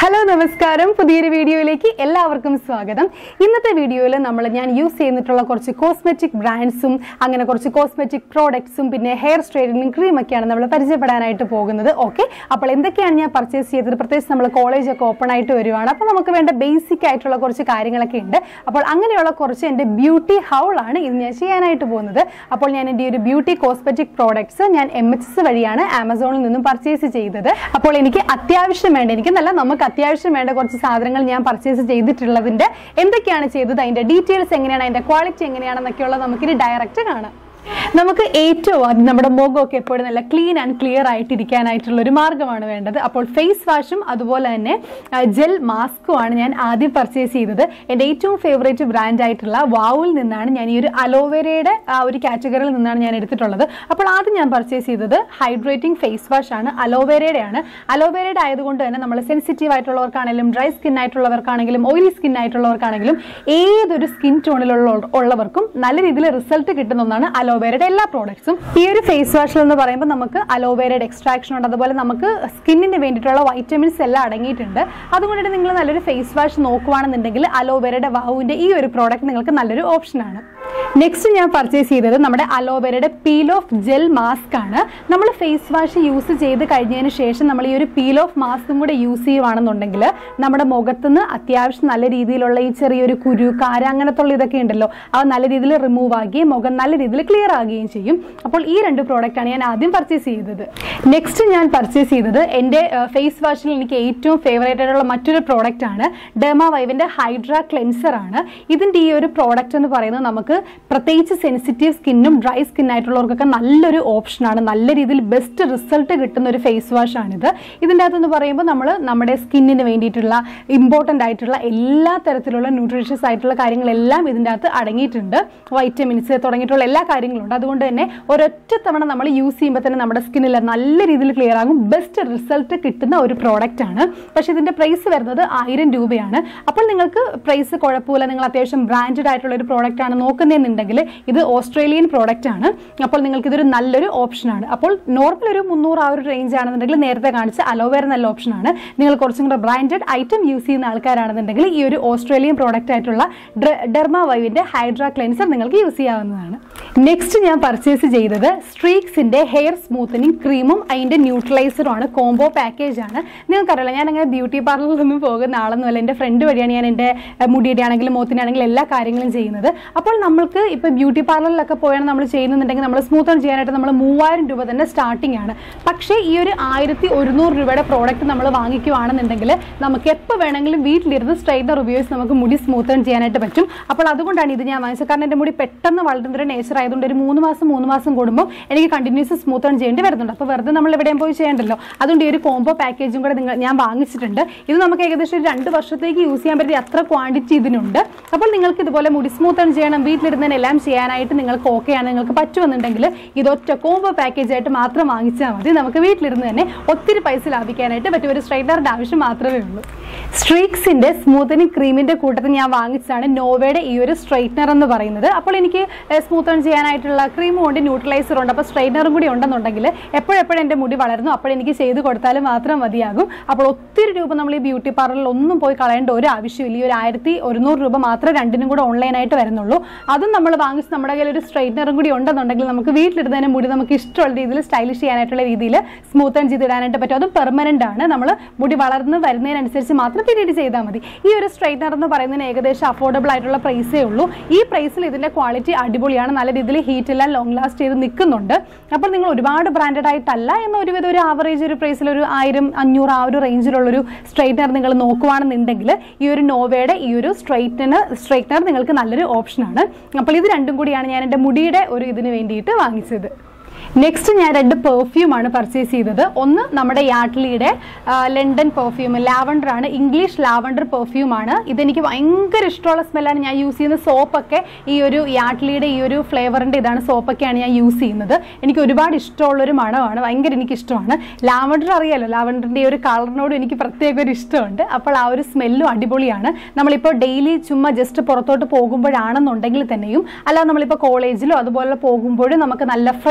hello നമസ്കാരം പുതിയൊരു വീഡിയോയിലേക്ക് എല്ലാവർക്കും സ്വാഗതം ഇന്നത്തെ വീഡിയോയിൽ നമ്മൾ ഞാൻ യൂസ് ചെയ്തിട്ടുള്ള കുറച്ച് കോസ്മെറ്റിക് ബ്രാൻഡ്സും അങ്ങനെ കുറച്ച് കോസ്മെറ്റിക് പ്രോഡക്ട്സും പിന്നെ ഹെയർ സ്ട്രെയിറ്റനിങ് ക്രീം ഒക്കെയാണ് നമ്മൾ പരിചയപ്പെടാനായിട്ട് പോകുന്നത് ഓക്കെ അപ്പോൾ എന്തൊക്കെയാണ് ഞാൻ പർച്ചേസ് ചെയ്തത് പ്രത്യേകിച്ച് നമ്മൾ കോളേജൊക്കെ ഓപ്പൺ ആയിട്ട് വരുവാണ് അപ്പോൾ നമുക്ക് വേണ്ട ബേസിക് ആയിട്ടുള്ള കുറച്ച് കാര്യങ്ങളൊക്കെ ഉണ്ട് അപ്പോൾ അങ്ങനെയുള്ള കുറച്ച് എൻ്റെ ബ്യൂട്ടി ഹൗളാണ് ഇത് ഞാൻ ചെയ്യാനായിട്ട് പോകുന്നത് അപ്പോൾ ഞാൻ എൻ്റെ ഈ ഒരു ബ്യൂട്ടി കോസ്മെറ്റിക് പ്രോഡക്ട്സ് ഞാൻ എം എച്ച് എസ് വഴിയാണ് ആമസോണിൽ നിന്നും പർച്ചേസ് ചെയ്തത് അപ്പോൾ എനിക്ക് അത്യാവശ്യം വേണ്ട എനിക്ക് നല്ല നമുക്ക് അത്യാവശ്യം വേണ്ട കുറച്ച് സാധനങ്ങൾ ഞാൻ പർച്ചേസ് ചെയ്തിട്ടുള്ളതിന്റെ എന്തൊക്കെയാണ് ചെയ്തത് അതിന്റെ ഡീറ്റെയിൽസ് എങ്ങനെയാണ് അതിന്റെ ക്വാളിറ്റി എങ്ങനെയാണെന്നൊക്കെയുള്ളത് നമുക്കിനി ഡയറക്റ്റ് കാണാം നമുക്ക് ഏറ്റവും ആദ്യം നമ്മുടെ മുഖമൊക്കെ എപ്പോഴും നല്ല ക്ലീൻ ആൻഡ് ക്ലിയർ ആയിട്ട് ഇരിക്കാനായിട്ടുള്ള ഒരു മാർഗ്ഗമാണ് വേണ്ടത് അപ്പോൾ ഫേസ് വാഷും അതുപോലെ തന്നെ ജെൽ മാസ്കും ആണ് ഞാൻ ആദ്യം പർച്ചേസ് ചെയ്തത് എൻ്റെ ഏറ്റവും ഫേവറേറ്റ് ബ്രാൻഡ് ആയിട്ടുള്ള വാവുൽ നിന്നാണ് ഞാൻ ഈ ഒരു അലോവേരയുടെ ആ ഒരു കാറ്റഗറിയിൽ നിന്നാണ് ഞാൻ എടുത്തിട്ടുള്ളത് അപ്പോൾ ആദ്യം ഞാൻ പർച്ചേസ് ചെയ്തത് ഹൈഡ്രേറ്റിംഗ് ഫേസ് വാഷ് ആണ് അലോവേരയുടെ ആണ് അലോവേരയുടെ ആയതുകൊണ്ട് തന്നെ നമ്മൾ സെൻസിറ്റീവ് ആയിട്ടുള്ളവർക്കാണെങ്കിലും ഡ്രൈ സ്കിൻ ആയിട്ടുള്ളവർക്കാണെങ്കിലും ഓയിലി സ്കിൻ ആയിട്ടുള്ളവർക്കാണെങ്കിലും ഏതൊരു സ്കിൻ ടോണിലുള്ള ഉള്ളവർക്കും നല്ല രീതിയിൽ റിസൾട്ട് കിട്ടുന്ന ഒന്നാണ് അലോവേരയുടെ എല്ലാ പ്രോഡക്ട്സും ഈ ഒരു ഫേസ് വാഷിൽ എന്ന് പറയുമ്പോൾ നമുക്ക് അലോവേരയുടെ എക്സ്ട്രാക്ഷൻ ഉണ്ട് അതുപോലെ നമുക്ക് സ്കിന്നിന് വേണ്ടിയിട്ടുള്ള വൈറ്റമിൻസ് എല്ലാം അടങ്ങിയിട്ടുണ്ട് അതുകൊണ്ടിട്ട് നിങ്ങൾ നല്ലൊരു ഫേസ് വാഷ് നോക്കുവാണെന്നുണ്ടെങ്കിൽ അലോവേരയുടെ വാവുവിന്റെ ഈ ഒരു പ്രോഡക്റ്റ് നിങ്ങൾക്ക് നല്ലൊരു ഓപ്ഷനാണ് നെക്സ്റ്റ് ഞാൻ പർച്ചേസ് ചെയ്തത് നമ്മുടെ അലോവേരയുടെ പീൽ ഓഫ് ജെൽ മാസ്ക് ആണ് നമ്മൾ ഫേസ് വാഷ് യൂസ് ചെയ്ത് കഴിഞ്ഞതിന് ശേഷം നമ്മൾ ഈ ഒരു പീൽ ഓഫ് മാസ്കും കൂടെ യൂസ് ചെയ്യുവാണെന്നുണ്ടെങ്കിൽ നമ്മുടെ മുഖത്തുനിന്ന് അത്യാവശ്യം നല്ല രീതിയിലുള്ള ഈ ചെറിയൊരു കുരു കാര അങ്ങനത്തെ ഉള്ള ഇതൊക്കെ ഉണ്ടല്ലോ അത് നല്ല രീതിയിൽ റിമൂവ് ആകുകയും മുഖം നല്ല രീതിയിൽ ക്ലിയർ ആകുകയും ചെയ്യും അപ്പോൾ ഈ രണ്ട് പ്രോഡക്റ്റ് ആണ് ഞാൻ ആദ്യം പർച്ചേസ് ചെയ്തത് നെക്സ്റ്റ് ഞാൻ പർച്ചേസ് ചെയ്തത് എൻ്റെ ഫേസ് വാഷിൽ എനിക്ക് ഏറ്റവും ഫേവറേറ്റ് ആയിട്ടുള്ള മറ്റൊരു പ്രോഡക്റ്റ് ആണ് ഡെർമ വൈവിൻ്റെ ഹൈഡ്ര ക്ലെൻസർ ആണ് ഇതിൻ്റെ ഈ ഒരു പ്രോഡക്റ്റ് എന്ന് പറയുന്നത് നമുക്ക് പ്രത്യേകിച്ച് സെൻസിറ്റീവ് സ്കിന്നും ഡ്രൈ സ്കിൻ ആയിട്ടുള്ളവർക്കൊക്കെ നല്ലൊരു ഓപ്ഷനാണ് നല്ല രീതിയിൽ ബെസ്റ്റ് റിസൾട്ട് കിട്ടുന്ന ഒരു ഫേസ് വാഷ് ആണിത് ഇതിൻ്റെ അകത്തെന്ന് പറയുമ്പോൾ നമ്മൾ നമ്മുടെ സ്കിന്നിന് വേണ്ടിയിട്ടുള്ള ഇമ്പോർട്ടൻ്റ് ആയിട്ടുള്ള എല്ലാ തരത്തിലുള്ള ന്യൂട്രീഷ്യസ് ആയിട്ടുള്ള കാര്യങ്ങളെല്ലാം ഇതിൻ്റെ അകത്ത് അടങ്ങിയിട്ടുണ്ട് വൈറ്റമിൻസ് തുടങ്ങിയിട്ടുള്ള എല്ലാ കാര്യങ്ങളും ഉണ്ട് അതുകൊണ്ട് തന്നെ ഒരൊറ്റ തവണ നമ്മൾ യൂസ് ചെയ്യുമ്പോൾ തന്നെ നമ്മുടെ സ്കിന്നിൽ നല്ല രീതിയിൽ ക്ലിയർ ആകും ബെസ്റ്റ് റിസൾട്ട് കിട്ടുന്ന ഒരു പ്രോഡക്റ്റ് ആണ് പക്ഷേ ഇതിൻ്റെ പ്രൈസ് വരുന്നത് ആയിരം രൂപയാണ് അപ്പോൾ നിങ്ങൾക്ക് പ്രൈസ് കുഴപ്പമില്ല നിങ്ങൾ അത്യാവശ്യം ബ്രാൻഡഡ് ആയിട്ടുള്ള ഒരു പ്രോഡക്റ്റ് ആണ് നോക്കുന്നതെന്നുണ്ടെങ്കിൽ ഇത് ഓസ്ട്രേലിയൻ പ്രോഡക്റ്റ് ആണ് അപ്പോൾ നിങ്ങൾക്ക് ഇതൊരു നല്ലൊരു ഓപ്ഷനാണ് അപ്പോൾ നോർമൽ ഒരു മുന്നൂറ് ആ ഒരു റേഞ്ച് ആണെന്നുണ്ടെങ്കിൽ നേരത്തെ കാണിച്ച അലോവേര നല്ല ഓപ്ഷനാണ് നിങ്ങൾ കുറച്ചും കൂടെ ബ്രാൻഡഡ് ഐറ്റം യൂസ് ചെയ്യുന്ന ആൾക്കാരാണെന്നുണ്ടെങ്കിൽ ഈ ഒരു ഓസ്ട്രേലിയൻ പ്രോഡക്റ്റ് ആയിട്ടുള്ള ഡെർമ വൈവിൻ്റെ ഹൈഡ്ര ക്ലെൻസർ നിങ്ങൾക്ക് യൂസ് ചെയ്യാവുന്നതാണ് നെക്സ്റ്റ് ഞാൻ പർച്ചേസ് ചെയ്തത് സ്ട്രീക്സിന്റെ ഹെയർ സ്മൂത്തനിങ് ക്രീമും അതിന്റെ ന്യൂട്രലൈസറും ആണ് കോംബോ പാക്കേജ് ആണ് നിങ്ങൾക്കറിയില്ല ഞാൻ അങ്ങനെ ബ്യൂട്ടി പാർലറിലൊന്നും പോകുന്ന ആളൊന്നുമല്ല എൻ്റെ ഫ്രണ്ട് വഴിയാണ് ഞാൻ എൻ്റെ മുടിയുടെ ആണെങ്കിലും മോത്തിനാണെങ്കിലും എല്ലാ കാര്യങ്ങളും ചെയ്യുന്നത് അപ്പോൾ നമ്മൾക്ക് ഇപ്പോൾ ബ്യൂട്ടി പാർലറിലൊക്കെ പോയാണ് നമ്മൾ ചെയ്യുന്നുണ്ടെങ്കിൽ നമ്മൾ സ്മൂത്തൺ ചെയ്യാനായിട്ട് നമ്മൾ മൂവായിരം രൂപ തന്നെ സ്റ്റാർട്ടിംഗ് ആണ് പക്ഷേ ഈ ഒരു ആയിരത്തി ഒരുന്നൂറ് രൂപയുടെ പ്രോഡക്റ്റ് നമ്മൾ വാങ്ങിക്കുവാണെന്നുണ്ടെങ്കിൽ നമുക്ക് എപ്പോൾ വേണമെങ്കിലും വീട്ടിലിരുന്ന് സ്ട്രൈറ്റർ ഉപയോഗിച്ച് നമുക്ക് മുടി സ്മൂത്തൺ ചെയ്യാനായിട്ട് പറ്റും അപ്പോൾ അതുകൊണ്ടാണ് ഇത് ഞാൻ വാങ്ങിച്ചത് കാരണം എൻ്റെ മുടി പെട്ടെന്ന് വളരുന്ന ഒരു നേച്ചർ ആയതുകൊണ്ട് ഒരു മൂന്ന് മാസം മൂന്ന് മാസം കൂടുമ്പോൾ എനിക്ക് കണ്ടിന്യൂസ് സ്മൂത്ത് ഓൺ ചെയ്യേണ്ടി വരുന്നുണ്ട് അപ്പോൾ വെറുതെ നമ്മൾ എവിടെയും പോയി ചെയ്യണ്ടല്ലോ അതുകൊണ്ട് ഈ ഒരു കോംബോ പാക്കേജും കൂടെ നിങ്ങൾ ഞാൻ വാങ്ങിച്ചിട്ടുണ്ട് ഇത് നമുക്ക് ഏകദേശം ഒരു രണ്ട് വർഷത്തേക്ക് യൂസ് ചെയ്യാൻ പറ്റിയ അത്ര ക്വാണ്ടിറ്റി ഇതിനുണ്ട് അപ്പോൾ നിങ്ങൾക്ക് ഇതുപോലെ മുടി സ്മൂത്ത് ഓൺ ചെയ്യണം വീട്ടിലിരുന്ന് എല്ലാം ചെയ്യാനായിട്ട് നിങ്ങൾക്ക് ഓക്കെയാണ് നിങ്ങൾക്ക് പറ്റുമെന്നുണ്ടെങ്കിൽ ഇതൊറ്റ കോംബോ പാക്കേജ് ആയിട്ട് മാത്രം വാങ്ങിച്ചാൽ മതി നമുക്ക് വീട്ടിലിരുന്ന് തന്നെ ഒത്തിരി പൈസ ലാഭിക്കാനായിട്ട് പറ്റും ഒരു സ്ട്രൈറ്ററിൻ്റെ ആവശ്യം മാത്രമേ ഉള്ളൂ സ്ട്രീക്സിന്റെ സ്മൂത്തനിങ് ക്രീമിന്റെ കൂട്ടത്തിൽ ഞാൻ വാങ്ങിച്ചതാണ് നോവയുടെ ഈ ഒരു സ്ട്രൈറ്റ്നർ എന്ന് പറയുന്നത് അപ്പോൾ എനിക്ക് സ്മൂത്ത് ഓൺ ചെയ്യാനായിട്ടുള്ള ക്രീമും ഉണ്ട് ന്യൂട്രലൈസറും ഉണ്ട് അപ്പോൾ സ്ട്രൈറ്റ്നറും കൂടി ഉണ്ടെന്നുണ്ടെങ്കിൽ എപ്പോഴെപ്പോഴും എൻ്റെ മുടി വളരുന്നു അപ്പോൾ എനിക്ക് ചെയ്ത് കൊടുത്താൽ മാത്രം മതിയാകും അപ്പോൾ ഒത്തിരി രൂപ നമ്മൾ ഈ ബ്യൂട്ടി പാർലറിൽ ഒന്നും പോയി കളയേണ്ട ഒരു ആവശ്യമില്ല ഈ ഒരു ആയിരത്തി ഒരുന്നൂറ് രൂപ മാത്രമേ രണ്ടിനും കൂടെ ഓൺലൈനായിട്ട് വരുന്നുള്ളൂ അതും നമ്മൾ വാങ്ങിച്ച് നമ്മുടെ കയ്യിൽ ഒരു സ്ട്രൈറ്റ്നറും കൂടി ഉണ്ടെന്നുണ്ടെങ്കിൽ നമുക്ക് വീട്ടിലിരുന്ന് തന്നെ മുടി നമുക്ക് ഇഷ്ടമുള്ള രീതിയിൽ സ്റ്റൈലിഷ് ചെയ്യാനായിട്ടുള്ള രീതിയിൽ സ്മൂത്ത് ഓൺ ചെയ്തിടാനായിട്ട് പറ്റും അതും പെർമനന്റ് ആണ് നമ്മൾ മുടി വളർന്ന് വരുന്നതിനനുസരിച്ച് മാത്രം പിന്നീട് ചെയ്താൽ മതി ഈ ഒരു സ്ട്രൈറ്റ്നർ എന്ന് പറയുന്നതിന് ഏകദേശം അഫോർഡബിൾ ആയിട്ടുള്ള പ്രൈസേ ഉള്ളൂ ഈ പ്രൈസിൽ ഇതിന്റെ ക്വാളിറ്റി അടിപൊളിയാണ് നല്ല രീതിയിൽ ഹീറ്റ് എല്ലാം ലോങ് ലാസ്റ്റ് ചെയ്ത് നിൽക്കുന്നുണ്ട് അപ്പോൾ നിങ്ങൾ ഒരുപാട് ബ്രാൻഡഡ് ആയിട്ടല്ല എന്ന ഒരുവിധം ഒരു ആവറേജ് ഒരു പ്രൈസിൽ ഒരു ആയിരം അഞ്ഞൂറ് ആ ഒരു റേഞ്ചിലുള്ളൊരു സ്ട്രൈറ്റ്നർ നിങ്ങൾ നോക്കുവാണെന്നുണ്ടെങ്കിൽ ഈ ഒരു നോവയുടെ ഈ ഒരു സ്ട്രൈറ്റന് സ്ട്രൈറ്റ്നർ നിങ്ങൾക്ക് നല്ലൊരു ഓപ്ഷനാണ് അപ്പോൾ ഇത് രണ്ടും കൂടിയാണ് ഞാൻ എൻ്റെ മുടിയുടെ ഒരു ഇതിന് വേണ്ടിയിട്ട് വാങ്ങിച്ചത് നെക്സ്റ്റ് ഞാൻ രണ്ട് പെർഫ്യൂമാണ് പർച്ചേസ് ചെയ്തത് ഒന്ന് നമ്മുടെ യാട്ട്ലിയുടെ ലണ്ടൻ പെർഫ്യൂം ലാവണ്ടർ ആണ് ഇംഗ്ലീഷ് ലാവണ്ടർ പെർഫ്യൂം ആണ് ഇതെനിക്ക് ഭയങ്കര ഇഷ്ടമുള്ള സ്മെല്ലാണ് ഞാൻ യൂസ് ചെയ്യുന്ന സോപ്പൊക്കെ ഈ ഒരു യാട്ട്ലിയുടെ ഈ ഒരു ഫ്ലേവറിൻ്റെ ഇതാണ് സോപ്പൊക്കെയാണ് ഞാൻ യൂസ് ചെയ്യുന്നത് എനിക്ക് ഒരുപാട് ഇഷ്ടമുള്ളൊരു മണമാണ് ഭയങ്കര എനിക്ക് ഇഷ്ടമാണ് ലാവണ്ടർ അറിയാലോ ലാവണ്ടറിൻ്റെ ഈ ഒരു കളറിനോടും എനിക്ക് പ്രത്യേക ഒരു ഇഷ്ടമുണ്ട് അപ്പോൾ ആ ഒരു സ്മെല്ലും അടിപൊളിയാണ് നമ്മളിപ്പോൾ ഡെയിലി ചുമ്മാ ജസ്റ്റ് പുറത്തോട്ട് പോകുമ്പോഴാണെന്നുണ്ടെങ്കിൽ തന്നെയും അല്ലാതെ നമ്മളിപ്പോൾ കോളേജിലോ അതുപോലെ പോകുമ്പോഴും നമുക്ക് നല്ല ഫ്രഷ് ഫീൽ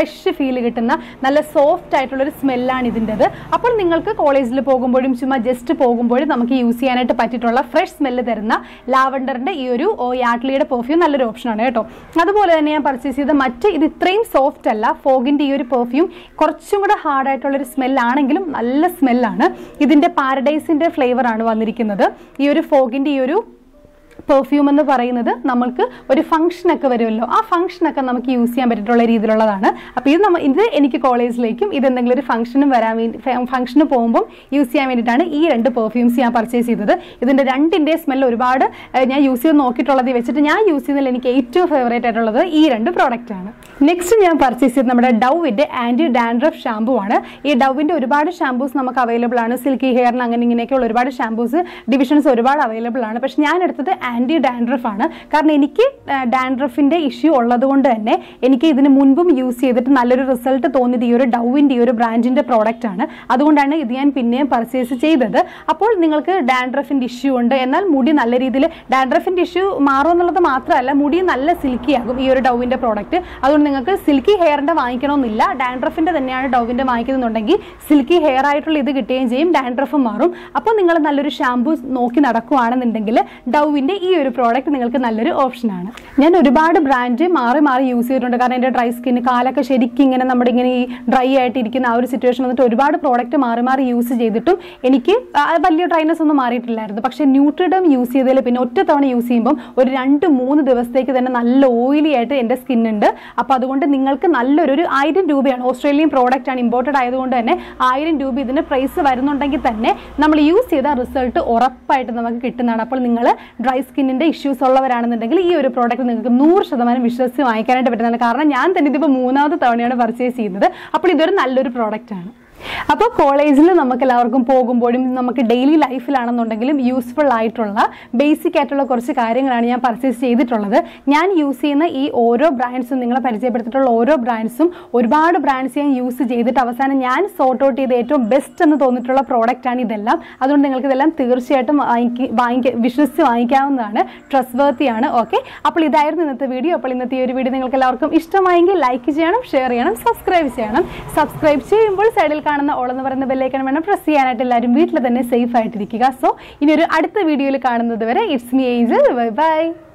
ഫീൽ കിട്ടുന്ന നല്ല സോഫ്റ്റ് ആയിട്ടുള്ള ഒരു സ്മെല്ലാണ് ഇതിൻ്റെത് അപ്പോൾ നിങ്ങൾക്ക് കോളേജിൽ പോകുമ്പോഴും ചുമ്മാ ജസ്റ്റ് പോകുമ്പോഴും നമുക്ക് യൂസ് ചെയ്യാനായിട്ട് പറ്റിയിട്ടുള്ള ഫ്രഷ് സ്മെല്ല് തരുന്ന ലാവണ്ടറിന്റെ ഈ ഒരു ഓ, യാഡ്ലിയുടെ പെർഫ്യൂം നല്ലൊരു ഓപ്ഷനാണ് കേട്ടോ അതുപോലെ തന്നെ ഞാൻ പർച്ചേസ് ചെയ്ത മറ്റ് ഇത് ഇത്രയും സോഫ്റ്റ് അല്ല ഫോഗിന്റെ ഈ ഒരു പെർഫ്യൂം കുറച്ചും കൂടെ ഹാർഡ് ആയിട്ടുള്ള ഒരു സ്മെല്ലാണെങ്കിലും നല്ല സ്മെല്ലാണ് ഇതിന്റെ പാരഡൈസിന്റെ ഫ്ലേവർ ആണ് വന്നിരിക്കുന്നത് ഈ ഒരു ഫോഗിന്റെ ഈ ഒരു പെർഫ്യൂം എന്ന് പറയുന്നത് നമ്മൾക്ക് ഒരു ഫംഗ്ഷനൊക്കെ വരുമല്ലോ ആ ഫംഗ്ഷനൊക്കെ നമുക്ക് യൂസ് ചെയ്യാൻ പറ്റിയിട്ടുള്ള രീതിയിലുള്ളതാണ് അപ്പോൾ ഇത് നമ്മ ഇത് എനിക്ക് കോളേജിലേക്കും ഇത് എന്തെങ്കിലും ഒരു ഫംഗ്ഷനും വരാൻ വേണ്ടി ഫംഗ്ഷന് പോകുമ്പോൾ യൂസ് ചെയ്യാൻ വേണ്ടിയിട്ടാണ് ഈ രണ്ട് പെർഫ്യൂംസ് ഞാൻ പർച്ചേസ് ചെയ്തത് ഇതിൻ്റെ രണ്ടിൻ്റെ സ്മെല്ല് ഒരുപാട് ഏഹ്, ഞാൻ യൂസ് ചെയ്ത് നോക്കിയിട്ടുള്ളത് വെച്ചിട്ട് ഞാൻ യൂസ് ചെയ്യുന്നതിൽ എനിക്ക് ഏറ്റവും ഫേവറേറ്റ് ആയിട്ടുള്ളത് ഈ രണ്ട് പ്രോഡക്റ്റ് ആണ് നെക്സ്റ്റ് ഞാൻ പർച്ചേസ് ചെയ്തത് നമ്മുടെ ഡൗവിൻ്റെ ആൻറ്റി ഡാൻഡ്രഫ് ഷാമ്പു ആണ് ഈ ഡൗവിൻ്റെ ഒരുപാട് ഷാമ്പൂസ് നമുക്ക് അവൈലബിൾ ആണ് സിൽക്കി ഹെയറിന് അങ്ങനെ ഇങ്ങനെയൊക്കെയുള്ള ഒരുപാട് ഷാമ്പൂസ് ഡിവിഷൻസ് ഒരുപാട് അവൈലബിൾ ആണ് പക്ഷെ ഞാൻ എടുത്തത് ആൻറ്റി ഡാൻഡ്രഫ് ആണ് കാരണം എനിക്ക് ഡാൻഡ്രഫിൻ്റെ ഇഷ്യൂ ഉള്ളത് കൊണ്ട് തന്നെ എനിക്ക് ഇതിന് മുൻപും യൂസ് ചെയ്തിട്ട് നല്ലൊരു റിസൾട്ട് തോന്നിയത് ഈ ഒരു ഡൗവിൻ്റെ ഈ ഒരു ബ്രാൻഡിൻ്റെ പ്രോഡക്റ്റ് ആണ് അതുകൊണ്ടാണ് ഇത് ഞാൻ പിന്നെയും പർച്ചേസ് ചെയ്തത് അപ്പോൾ നിങ്ങൾക്ക് ഡാൻഡ്രഫിൻ്റെ ഇഷ്യൂ ഉണ്ട് എന്നാൽ മുടി നല്ല രീതിയിൽ ഡാൻഡ്രഫിൻ്റെ ഇഷ്യൂ മാറും എന്നുള്ളത് മാത്രമല്ല മുടി നല്ല സിൽക്കി ആകും ഈ ഒരു ഡൗവിൻ്റെ പ്രോഡക്റ്റ് അതുകൊണ്ട് നിങ്ങൾക്ക് സിൽക്കി ഹെയറിൻ്റെ വാങ്ങിക്കണമെന്നില്ല ഡാൻഡ്രഫിൻ്റെ തന്നെയാണ് ഡൗവിൻ്റെ വാങ്ങിക്കുന്നുണ്ടെങ്കിൽ സിൽക്കി ഹെയർ ആയിട്ടുള്ള ഇത് കിട്ടുകയും ചെയ്യും ഡാൻഡ്രഫും മാറും അപ്പോൾ നിങ്ങൾ നല്ലൊരു ഷാമ്പൂ നോക്കി നടക്കുകയാണെന്നുണ്ടെങ്കിൽ ഡൗവിൻ്റെ ഈ ഒരു പ്രോഡക്റ്റ് നിങ്ങൾക്ക് നല്ലൊരു ഓപ്ഷനാണ് ഞാൻ ഒരുപാട് ബ്രാൻഡ് മാറി മാറി യൂസ് ചെയ്തിട്ടുണ്ട് കാരണം എൻ്റെ ഡ്രൈ സ്കിന്ന് കാലൊക്കെ ശരിക്കും ഇങ്ങനെ നമ്മുടെ ഇങ്ങനെ ഈ ഡ്രൈ ആയിട്ട് ഇരിക്കുന്ന ആ ഒരു സിറ്റുവേഷൻ വന്നിട്ട് ഒരുപാട് പ്രോഡക്റ്റ് മാറി മാറി യൂസ് ചെയ്തിട്ടും എനിക്ക് ആ വലിയ ഡ്രൈനസ് ഒന്നും മാറിയിട്ടില്ലായിരുന്നു പക്ഷേ ന്യൂട്രിഡം യൂസ് ചെയ്തതിൽ പിന്നെ ഒറ്റ തവണ യൂസ് ചെയ്യുമ്പോൾ ഒരു രണ്ട് മൂന്ന് ദിവസത്തേക്ക് തന്നെ നല്ല ഓയിലി ആയിട്ട് എൻ്റെ സ്കിന്നുണ്ട് അപ്പോൾ അതുകൊണ്ട് നിങ്ങൾക്ക് നല്ലൊരു ഒരു ആയിരം രൂപയാണ് ഓസ്ട്രേലിയൻ പ്രോഡക്റ്റ് ആണ് ഇമ്പോർട്ടഡ് ആയതുകൊണ്ട് തന്നെ ആയിരം രൂപ ഇതിന് പ്രൈസ് വരുന്നുണ്ടെങ്കിൽ തന്നെ നമ്മൾ യൂസ് ചെയ്ത റിസൾട്ട് ഉറപ്പായിട്ട് നമുക്ക് കിട്ടുന്നതാണ് അപ്പോൾ നിങ്ങൾ ഡ്രൈ സ്കിന്നിൻ്റെ ഇഷ്യൂസ് ഉള്ളവരാണെന്നുണ്ടെങ്കിൽ ഈ ഒരു പ്രോഡക്റ്റ് നിങ്ങൾക്ക് നൂറ് ശതമാനം വിശ്വസിച്ച് വാങ്ങിക്കാനായിട്ട് പറ്റുന്നതാണ് കാരണം ഞാൻ തന്നെ ഇതിപ്പോൾ മൂന്നാമത്തെ തവണയാണ് പർച്ചേസ് ചെയ്യുന്നത് അപ്പോൾ ഇതൊരു നല്ലൊരു പ്രോഡക്റ്റ് ആണ് അപ്പോൾ കോളേജിൽ നമുക്ക് എല്ലാവർക്കും പോകുമ്പോഴും നമുക്ക് ഡെയിലി ലൈഫിലാണെന്നുണ്ടെങ്കിലും യൂസ്ഫുൾ ആയിട്ടുള്ള ബേസിക് ആയിട്ടുള്ള കുറച്ച് കാര്യങ്ങളാണ് ഞാൻ പർച്ചേസ് ചെയ്തിട്ടുള്ളത് ഞാൻ യൂസ് ചെയ്യുന്ന ഈ ഓരോ ബ്രാൻഡ്സും നിങ്ങളെ പരിചയപ്പെടുത്തിയിട്ടുള്ള ഓരോ ബ്രാൻഡ്സും ഒരുപാട് ബ്രാൻഡ്സ് ഞാൻ യൂസ് ചെയ്തിട്ട് അവസാനം ഞാൻ സോർട്ട് ഔട്ട് ചെയ്ത ഏറ്റവും ബെസ്റ്റ് എന്ന് തോന്നിയിട്ടുള്ള പ്രോഡക്റ്റ് ആണ് ഇതെല്ലാം അതുകൊണ്ട് നിങ്ങൾക്ക് ഇതെല്ലാം തീർച്ചയായിട്ടും വാങ്ങിക്ക വാങ്ങിക്ക വിശ്വസിച്ച് വാങ്ങിക്കാവുന്നതാണ് ട്രസ്റ്റ് വർത്തി ആണ് ഓക്കെ അപ്പോൾ ഇതായിരുന്നു ഇന്നത്തെ വീഡിയോ അപ്പോൾ ഇന്നത്തെ ഈ ഒരു വീഡിയോ നിങ്ങൾക്ക് എല്ലാവർക്കും ഇഷ്ടമായെങ്കിൽ ലൈക്ക് ചെയ്യണം ഷെയർ ചെയ്യണം സബ്സ്ക്രൈബ് ചെയ്യണം സബ്സ്ക്രൈബ് ചെയ്യുമ്പോൾ സൈഡിൽ കാണുന്ന ഓൾ എന്ന് പറയുന്ന ബെല്ലൈക്കൺ വേണം പ്രസ് ചെയ്യാനായിട്ട് എല്ലാവരും വീട്ടിൽ തന്നെ സേഫ് ആയിട്ടിരിക്കുക സോ ഇനി ഒരു അടുത്ത വീഡിയോയിൽ കാണുന്നത് വരെ it's me Angel bye by